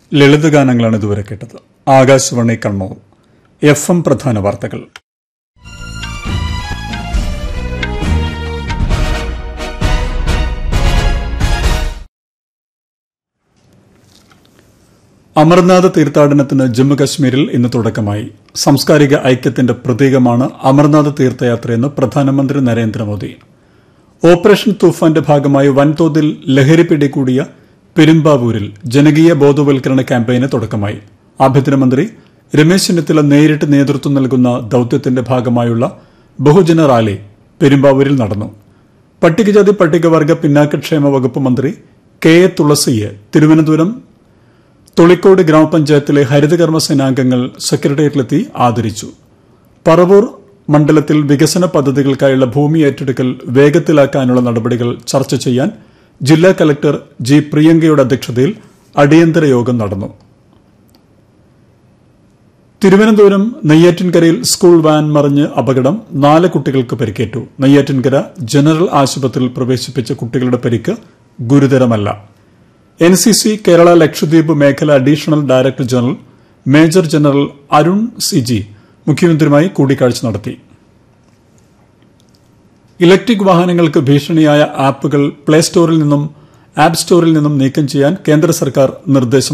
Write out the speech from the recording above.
ലളിതഗാനങ്ങളാണ് ഇതുവരെ കേട്ടത് Akashvani Kannur F M പ്രധാന വാർത്തകൾ അമർനാഥ് തീർത്ഥാടനത്തിന് ജമ്മുകശ്മീരിൽ ഇന്ന് തുടക്കമായി സാംസ്കാരിക ഐക്യത്തിന്റെ പ്രതീകമാണ് അമർനാഥ് തീർത്ഥയാത്രയെന്ന് പ്രധാനമന്ത്രി നരേന്ദ്രമോദി ഓപ്പറേഷൻ തൂഫാന്റെ ഭാഗമായി വൻതോതിൽ ലഹരി പിടികൂടിയ പെരുമ്പാവൂരിൽ ജനകീയ ബോധവൽക്കരണ ക്യാമ്പയിന് തുടക്കമായി ആഭ്യന്തരമന്ത്രി രമേശ് ചെന്നിത്തല നേരിട്ട് നേതൃത്വം നൽകുന്ന ദൌത്യത്തിന്റെ ഭാഗമായുള്ള ബഹുജന റാലി പെരുമ്പാവൂരിൽ നടന്നു പട്ടികജാതി പട്ടികവർഗ പിന്നാക്കക്ഷേമ വകുപ്പ് മന്ത്രി കെ എ തുളസിയെ തിരുവനന്തപുരം തൊളിക്കോട് ഗ്രാമപഞ്ചായത്തിലെ ഹരിതകർമ്മ സേനാംഗങ്ങൾ സെക്രട്ടേറിയറ്റിലെത്തി ആദരിച്ചു പറവൂർ മണ്ഡലത്തിൽ വികസന പദ്ധതികൾക്കായുള്ള ഭൂമി ഏറ്റെടുക്കൽ വേഗത്തിലാക്കാനുള്ള നടപടികൾ ചർച്ച ചെയ്യാൻ ജില്ലാ കലക്ടർ ജി പ്രിയങ്കയുടെ അധ്യക്ഷതയിൽ അടിയന്തര യോഗം നടന്നു തിരുവനന്തപുരം നെയ്യാറ്റിൻകരയിൽ സ്കൂൾ വാൻ മറിഞ്ഞ് അപകടം നാല് കുട്ടികൾക്ക് പരിക്കേറ്റു നെയ്യാറ്റിൻകര ജനറൽ ആശുപത്രിയിൽ പ്രവേശിപ്പിച്ച കുട്ടികളുടെ പരിക്ക് ഗുരുതരമല്ല N C C Kerala Lakshadweep മേഖല additional director general major general Arun C G മുഖ്യമന്ത്രിയുമായി കൂടിക്കാഴ്ച നടത്തി ഇലക്ട്രിക് വാഹനങ്ങൾക്ക് ഭീഷണിയായ ആപ്പുകൾ പ്ലേ സ്റ്റോറിൽ നിന്നും ആപ്പ് സ്റ്റോറിൽ നിന്നും നീക്കം ചെയ്യാൻ കേന്ദ്ര സർക്കാർ നിർദ്ദേശം